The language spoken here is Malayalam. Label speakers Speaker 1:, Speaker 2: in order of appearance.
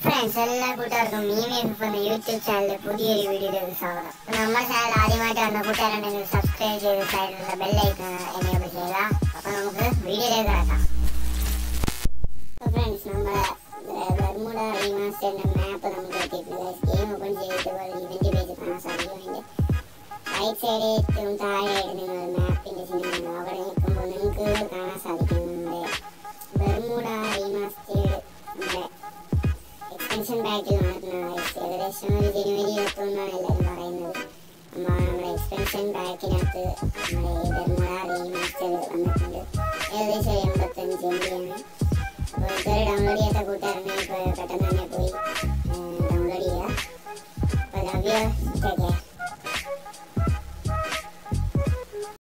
Speaker 1: ഫ്രണ്ട്സ് എല്ലാ കൂട്ടുകാർക്കും മീമി എഫ് എന്ന യൂട്യൂബ് ചാനലിലെ പുതിയൊരു വീഡിയോയിലേക്ക് സ്വാഗതം അപ്പൊ നമ്മുടെ ചാനൽ ആദ്യമായിട്ട് വന്ന കൂട്ടുകാരുണ്ടെങ്കിൽ സബ്സ്ക്രൈബ് ചെയ്ത് സൈഡിലുള്ള ബെല്ലൈക്കൺ എനേബിൾ ചെയ്യുക അപ്പൊ നമുക്ക് വീഡിയോയിലേക്ക് കിടക്കാം ഫ്രണ്ട്സ് നമ്മുടെ ബർമുഡ റീമാസ്റ്ററിന്റെ മാപ്പ് നമുക്ക് എത്തിയിട്ടുണ്ട് ഗെയിം ഓപ്പൺ ചെയ്തിട്ട് ഇവന്റ് പേജ് കാണാൻ സാധിക്കും അതിന്റെ റൈറ്റ് സൈഡ് ഏറ്റവും താഴെയായിട്ട് നിങ്ങൾ മാപ്പിന്റെ ചിഹ്നം അവിടെ നിൽക്കുമ്പോൾ നിങ്ങൾക്ക് കാണാൻ സാധിക്കും നമ്മുടെ ബർമുഡ റീമാസ്റ്റേഡ് നമ്മുടെ എക്സ്റ്റൻഷൻ പാക്കിൽ നടത്തുന്ന ഏകദേശം ഒരു ജനുവരി ഇരുപത്തൊന്നാണ് എല്ലാവരും പറയുന്നത് അപ്പോൾ നമ്മുടെ എക്സ്റ്റൻഷൻ പാക്കിനകത്ത് നമ്മുടെ ബർമുഡ റീമാസ്റ്റർ വന്നിട്ടുണ്ട് ഏകദേശം ഒരു എൺപത്തഞ്ച് എം ബിയാണ് അപ്പോൾ ഇതുവരെ ഡൗൺലോഡ് ചെയ്യാത്ത കൂട്ടുകാരുണ്ടെങ്കിൽ ഇപ്പോൾ പെട്ടെന്ന് തന്നെ